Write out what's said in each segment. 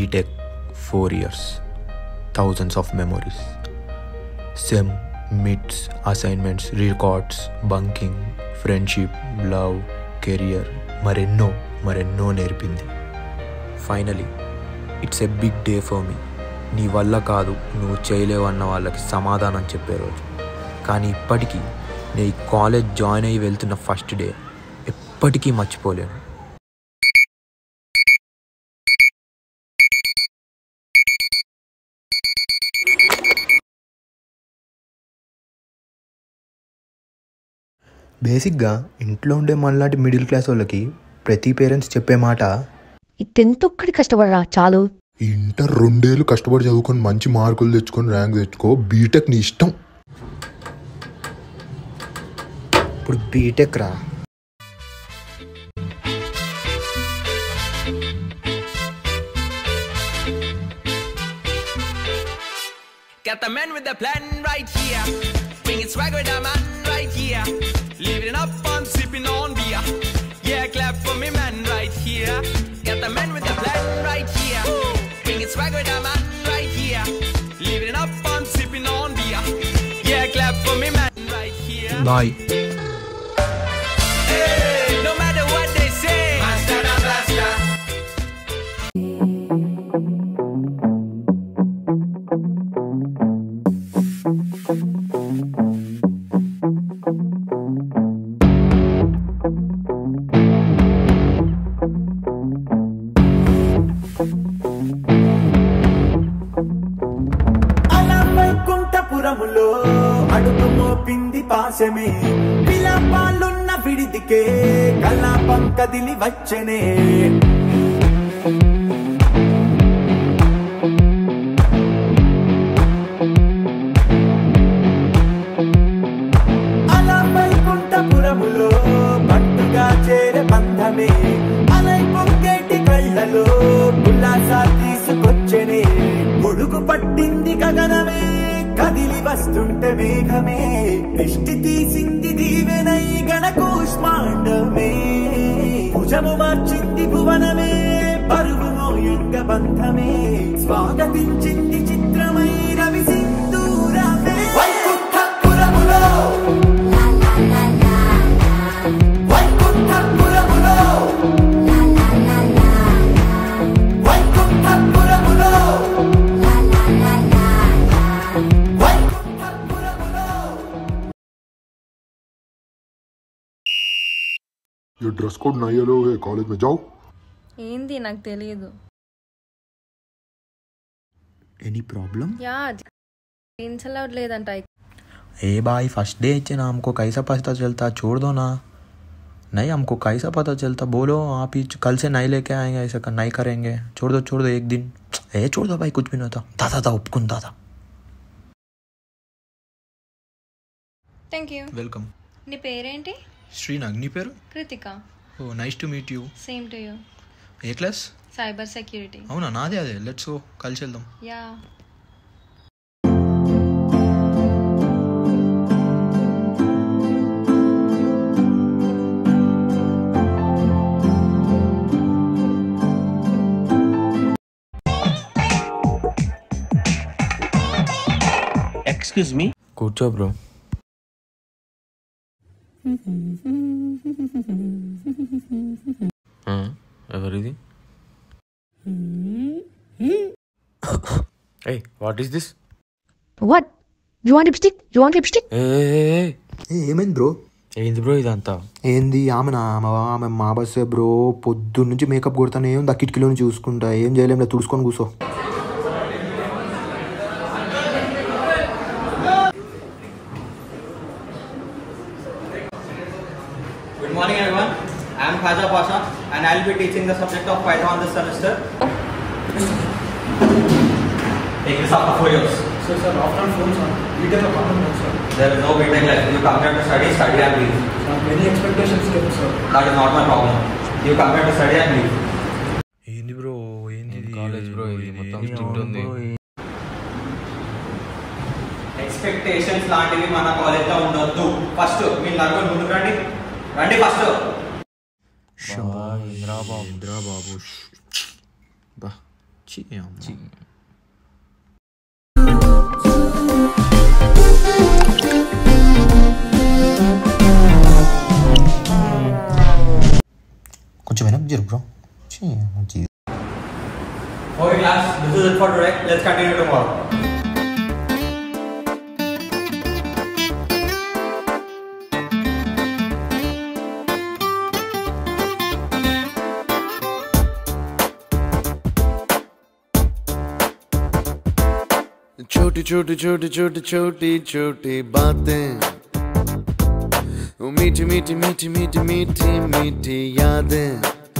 BTech four years thousands of memories sem mids assignments records bunking friendship love career మరెన్నో మరెన్నో నేర్పింది finally it's a big day for me నీ వల్ల కాదు నువ్వు చేయలేవు అన్న వాళ్ళకి సమాధానం చెప్పే రోజు కానీ ఇప్పటికీ నేను ఈ కాలేజ్ జాయిన్ అయ్యి వెళ్తున్న ఫస్ట్ డే ఎప్పటికీ మర్చిపోలేను బేసిక్గా ఇంట్లో ఉండే మనలాంటి మిడిల్ క్లాస్ వాళ్ళకి ప్రతి పేరెంట్స్ చెప్పే మాట ఈ టెన్త్ ఒక్కటి కష్టపడరా చాలు ఇంటర్ రెండేళ్ళు కష్టపడి చదువుకొని మంచి మార్కులు తెచ్చుకొని ర్యాంక్ తెచ్చుకో బీటెక్ నీ ఇష్టం ఇప్పుడు బీటెక్ రా Got the man with the plan right here. Bringing swag with the man right here. Living it up on sipping on beer. Yeah, clap for me, man, right here. Got the man with the plan right here. Bringing swag with the man right here. Living it up on sipping on beer. Yeah, clap for me, man, right here. Bye Hey, no matter what they say. Master and blaster. అలా వైకుంఠపురములో అడుగు మోపింది పాశమే విలాపాలున్న విడిదికే కలాపం కదిలి వచ్చనే అలా వైకుంఠపురములో పట్టుగా చేరే బంధమే అలై పొంగేటి కళ్ళలో ఉల్లాసా తీసుకొచ్చనే ముడుగు పట్టింది గగనమే కదిలి వస్తుంటే మేఘమే దృష్టి తీసింది దీవెనై గణకూష్మాండమే భుజము మార్చింది భువనమే పరువు మోయంగ బంధమే స్వాగతించింది చిత్రమై రవి సింధూరమే వైకుంఠపురములో వైకుంఠపురములో వైకుంఠపురములో వైకుంఠపురములో ये ड्रेस कोड नहीं है है कॉलेज में जाओ ఏంది నాకు తెలియదు any problem yeah jeans allowed లేదంట ए भाई फर्स्ट डे ना हमको कैसा पता चलता छोड़ दो ना नहीं हमको कैसा पता चलता बोलो आप ही कल से नहीं लेके आएंगे ऐसा कर नहीं करेंगे छोड़ दो छोड़ दो एक दिन ए छोड़ दो भाई कुछ भी नहीं था दादा था उपकुन दादा థ్యాంక్ యూ వెల్కమ్ నీ పేరేంటి శ్రీనాగ్ నీ పేరు Kritika oh nice to meet you same to you ఏ క్లాస్ సైబర్ సెక్యూరిటీ అవునా నాదే అదే లెట్స్ గో కలిసి వెళ్దాం యా Excuse me. కూర్చో బ్రో ఎవరిది ఏ what is this what you want lipstick you want lipstick ఏమైంది బ్రో ఏంది బ్రో ఇదంతా ఏంది ఆమె నా ఆమె ఆమె మా బస్సే బ్రో పొద్దున్న నుంచి మేకప్ కొడతానే ఉంది ఆ కిటికీలో నుంచి చూసుకుంటా ఏం చేయలేం తుడుచుకొని కూర్చో Good morning everyone. I am Khaja Pasha and I will be teaching the subject of Python this semester. Take this after four years. So, sir, after phone, sir, we take a common sir. There is no BTEC life. You come here to study, study and leave. Many expectations kept, sir. That is not my problem. You come here to study and leave. ఏంది bro ఏంది college bro ఇది మొత్తం strict ఉంది expectations లాంటివి మన college లో ఉండొద్దు first మీరు నలుగురు ముందుకు రండి రండి ఫస్ట్ ఇంద్రా బాబు బా ఛీ, అమ్మ. కొంచెం వెనక్కి జరుగు బ్రో ఛీ, అమ్మ, జీ- Okay, class, this is it for today. Let's continue tomorrow. छोटी छोटी छोटी छोटी छोटी छोटी बातें ओ मीठी मीठी मीठी मीठी मीठी मीठी यादें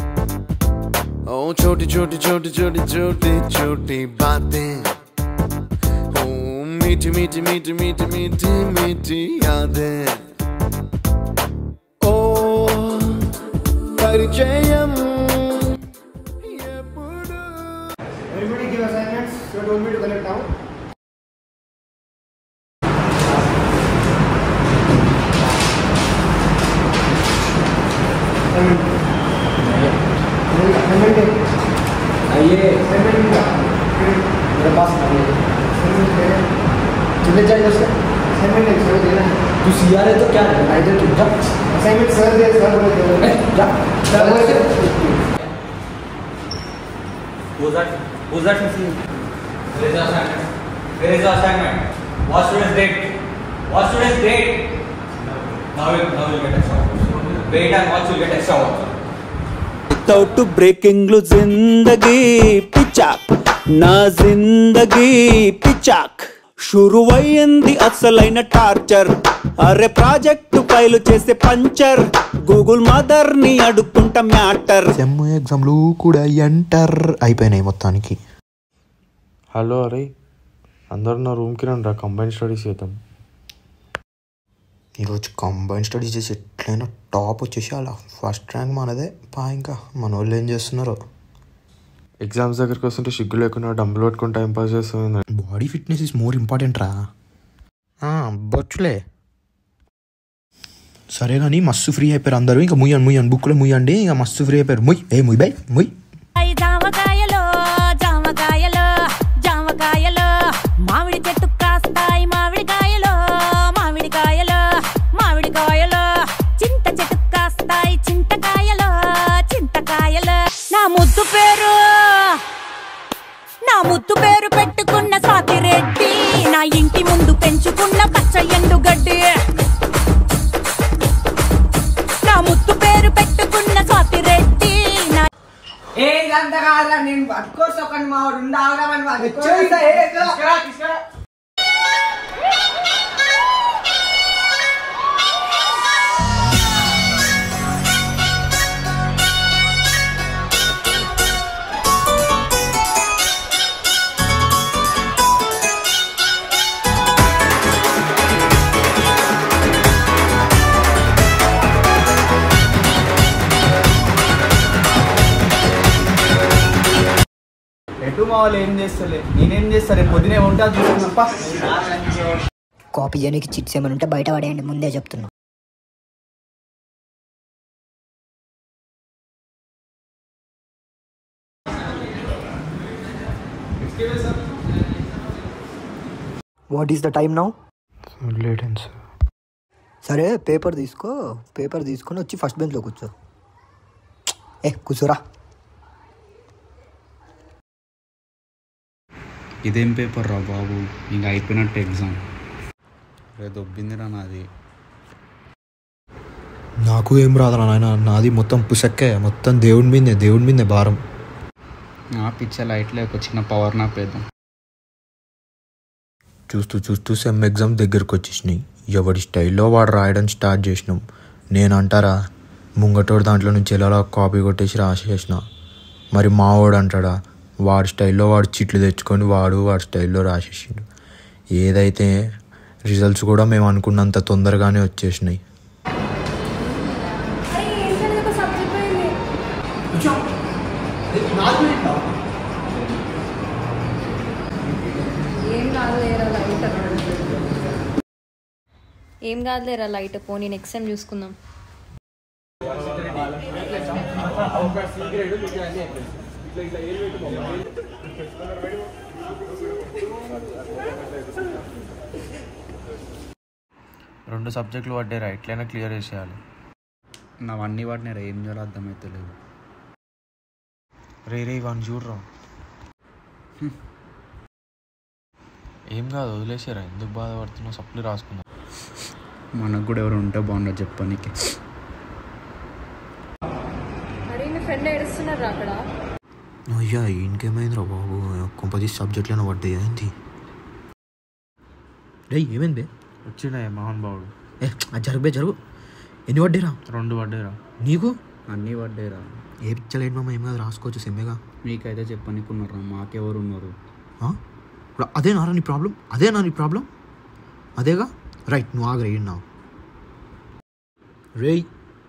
ओ छोटी छोटी छोटी छोटी छोटी छोटी बातें ओ मीठी मीठी मीठी मीठी मीठी मीठी यादें ओ పరిచయం Everybody give assignments. You told me to collect now. आइए मेरे पास कितने चाहिए उसका असाइनमेंट सर देना तू सी आर है तो क्या है इधर तू जा असाइनमेंट सर दे सर बोले दे जा सर बोले Who's that? Who's that missing? Where is the assignment? Where is the assignment? What's today's date? What's today's date? Now you'll, now you'll get extra work. Wait and watch, you'll get extra work. Without బ్రేకింగ్లు జిందగీ పిచాక్ నా జిందగీ పిచాక్ షురువయ్యింది అసలైన torture అరే project file చేసే పంచర్ గూగుల్ మదర్ ని అడుక్కుంటా మ్యాటర్ సెమ్ ఎగ్జామ్లు కూడా ఎంటర్ అయిపోయినాయి మొత్తానికి హలో అరే అందరు నా రూమ్కి రండి రా కంబైన్ స్టడీస్ చేద్దాం ఈరోజు కంబైన్ స్టడీస్ చేసి ఎట్లయినా టాప్ వచ్చేసి అలా ఫస్ట్ ర్యాంక్ మనదే పా ఇంకా మన వాళ్ళు ఏం చేస్తున్నారు ఎగ్జామ్స్ దగ్గరికి వస్తుంటే సిగ్గు లేకుండా డబ్బులు పట్టుకొని టైం పాస్ చేస్తుంది body fitness is more important రా బొచ్చులే సరే కానీ మస్తు ఫ్రీ అయిపోయారు అందరూ ఇంకా ముయ్యండి ముయ్యండి బుక్లో ముయ్యండి ఇంకా మస్తు ఫ్రీ అయిపోయారు ముయ్ ఏ ముయ్ బై ముయ్ జామకాయలో జామకాయలో జామకాయలో మామిడి చెట్టు కాస్తాయి మామిడికాయలో మామిడికాయలో మామిడికాయలో చింత చెట్టు కాస్తాయి చింతకాయలో చింతకాయలో నా ముద్దు పేరు నా ముద్దు పేరు పెట్టుకున్న స్వాతిరెడ్డి నా ఇంటి ముందు పెంచుకున్న పచ్చ ఎండుగడ్డి నా ముద్దు పేరు పెట్టుకున్న స్వాతిరెడ్డి నా ఏ ఇదంతా కాదురా నేను పట్టుకోవచ్చు ఒక మా వాడు ఉండాలని ఎటు మా వాళ్ళు ఏం చేస్తలే నేనేం చేస్తా రేపు పొద్దునే ఉంటా చూసుకున్నప్ప కాపీ చేయడానికి చిట్స్ ఏమైనా ఉంటే బయట పడేయండి ముందే చెప్తున్నా what is the time now late and sir సరే పేపర్ తీసుకో పేపర్ తీసుకొని వచ్చి ఫస్ట్ బెంచ్లో కూర్చో ఏ కూర్చోరా ఇదేం పేపర్ రా బాబు ఇంకా అయిపోయినట్టు ఎగ్జామ్ రే దొబ్బిందిరా నాది నాకు ఏం రాదురా నాయన నాది మొత్తం పుసక్కే మొత్తం దేవుడి మీదే దేవుడి మీదే భారం ఆ పిచ్చ లైట్లో ఒక చిన్న పవర్ నా పేద్దాం చూస్తూ చూస్తూ సెమ్ ఎగ్జామ్ దగ్గరకు వచ్చేసినాయి ఎవడి స్టైల్లో వాడు రాయడం స్టార్ట్ చేసినాం నేను అంటారా ముంగటోడు దాంట్లో నుంచి ఎలా కాపీ కొట్టేసి రాసేసిన మరి మావాడు అంటాడా వాడి స్టైల్లో వాడు చిట్లు తెచ్చుకొని వాడు వాడి స్టైల్లో రాసేసిండు ఏదైతే రిజల్ట్స్ కూడా మేము అనుకున్నంత తొందరగానే వచ్చేసినాయి ఏం కాదులేరా లైట్ ఏం కాదులేరా లైట్ పోనీ నెక్స్ట్ టైం చూసుకుందాం సీక్రెట్ ఇట్లా ఇట్లా ఏం పెట్టుకో రెండు సబ్జెక్టులు పడ్డారా ఎట్లయినా క్లియర్ చేసేయాలి నావన్నీ వాటిని ఏం చేయాలో అర్థమైతలేదు రే రే వాడిని చూడరా ఏం కాదు వదిలేసారా ఎందుకు బాధపడుతున్నావు సప్లీ రాసుకున్నా మనకు కూడా ఎవరు ఉంటే బాగుండదు చెప్పనీకి అరే మీ ఫ్రెండ్ ఏడుస్తున్నారా అక్కడ అయ్యా ఇంకేమైందిరా బాబు కొంపది సబ్జెక్ట్లను పడ్డాయి ఏంటి రే ఏమైంది వచ్చిండే మోహన్ బాబుడు ఏ అది జరుగు జరుగు ఎన్ని పడ్డారా రెండు పడ్డారా నీకు అన్నీ పడ్డాయిరా ఏ పిచ్చలేడు మామ ఏం కాదు రాసుకోవచ్చు సెమ్మేగా మీకైతే చెప్పనీకున్నారా మాకెవరు ఉన్నారు ఆ? ఇప్పుడు అదే నారా నీ ప్రాబ్లం అదే నా నీ ప్రాబ్లం అదేగా రైట్ నువ్వు ఆగరా ఏడు రేయ్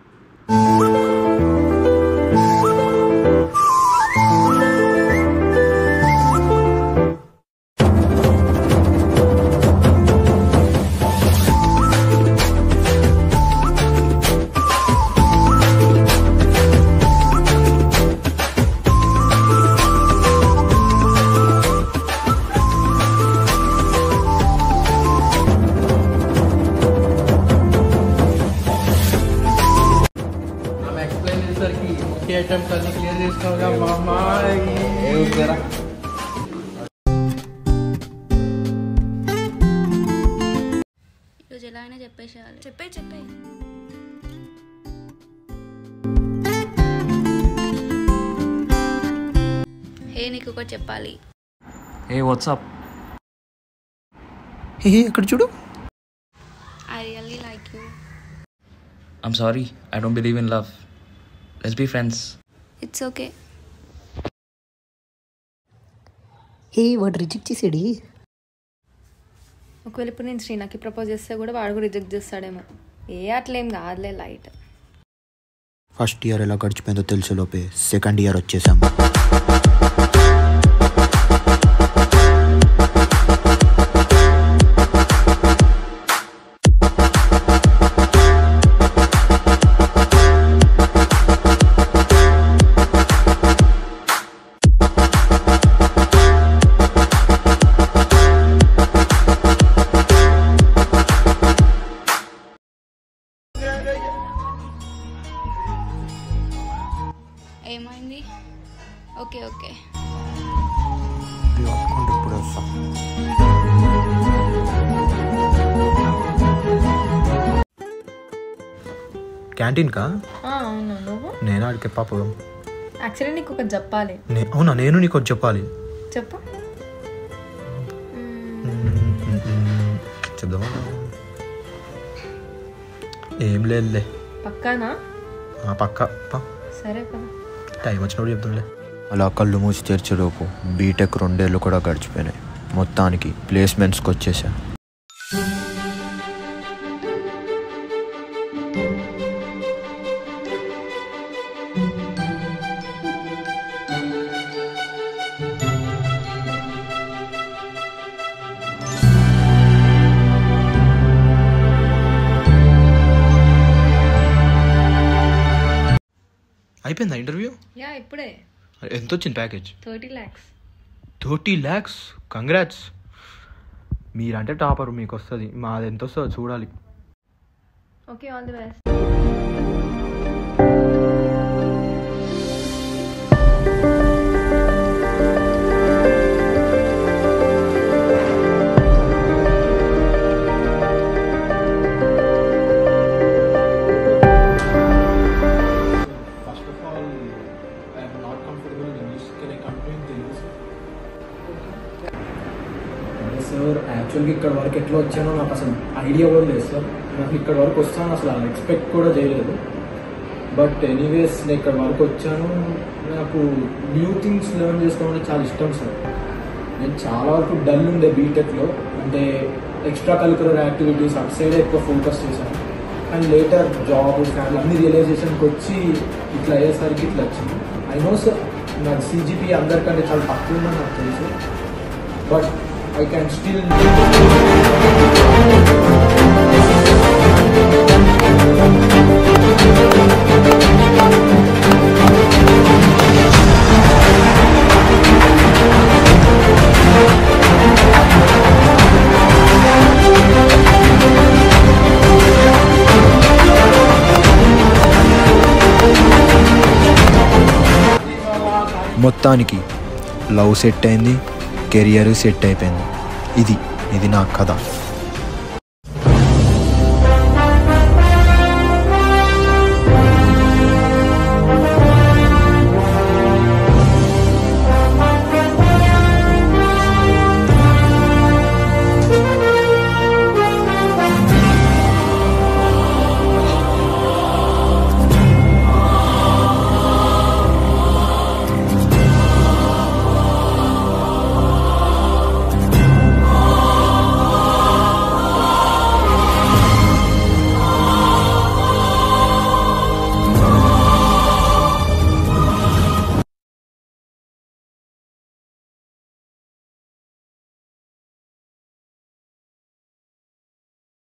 ఆమె ఎక్స్ప్లెయిన్ చేసేసరికి ఒకే అటెంప్ట్ అన్ని క్లియర్ చేసినావుగా మా అమ్మాయి ఈరోజు ఎలా అయినా చెప్పేసేయాలి చెప్పే చెప్పే హే నీకు ఒకటి చెప్పాలి ఏ వాట్సాప్ హే ఎక్కడ చూడు I really like you I'm sorry I don't believe in love let's be friends it's okay hey వాడు రిజెక్ట్ చేసాడు ఒకవేళ ఇప్పుడు నేను శ్రీనాకి ప్రపోజ్ చేస్తే కూడా వాడు కూడా రిజెక్ట్ చేస్తాడేమో ఏ అట్లేం కాదులే లైట్ ఫస్ట్ ఇయర్ ఎలా గడిచిపోయిందో తెలిసే లోపే సెకండ్ ఇయర్ వచ్చేసాం ఏమైంది ఓకే ఓకే ఇప్పుడు వస్తాం క్యాంటీన్కా అవును నువ్వు నేను ఆడికి పాప యాక్చువల్లీ నీకు ఒకటి చెప్పాలి నే- అవునా నేను నీకు ఒకటి చెప్పాలి చెప్పు చెప్దామా ఏం లేదులే పక్కానా ఆ పక్క పా. సరే కదా టైం వచ్చినప్పుడు చెప్తుండే అలా కళ్ళు మూసి తెరిచేలోపు బీటెక్ రెండేళ్ళు కూడా గడిచిపోయినాయి మొత్తానికి ప్లేస్మెంట్స్కి వచ్చేసా అయిపోయిందా ఇంటర్వ్యూ యా ఇప్పుడే ఎంత వచ్చింది package thirty lakhs thirty lakhs congrats మీరంటే టాపర్ మీకు వస్తుంది మాది ఎంత వస్తుందో చూడాలి okay all the best First of all, I am not comfortable in English. Can I come to in Telugu? అదే సార్ యాక్చువల్గా ఇక్కడ వరకు ఎట్లా వచ్చానో నాకు అసలు ఐడియా కూడా లేదు సార్ నాకు ఇక్కడ వరకు వస్తాను అసలు ఎక్స్పెక్ట్ కూడా చేయలేదు బట్ ఎనీవేస్ నేను ఇక్కడ వరకు వచ్చాను నాకు న్యూ థింగ్స్ లెర్న్ చేసుకోవడం చాలా ఇష్టం సార్ నేను చాలా వరకు డల్ ఉండే బీటెక్లో అంటే ఎక్స్ట్రా కరికులర్ యాక్టివిటీస్ అటు సైడే ఎక్కువ ఫోకస్ చేశాను అండ్ లేటర్ జాబ్ ఫ్యామిలీ అన్ని రియలైజేషన్కి వచ్చి ఇట్లా అయ్యేసరికి ఇట్లా వచ్చింది ఐ నో సార్ నాకు సీజీపీ అందరికంటే చాలా తక్కువ ఉందని నాకు తెలుసు but I can still Thank మొత్తానికి లవ్ సెట్ అయింది కెరియర్ సెట్ అయిపోయింది ఇది ఇది నా కథ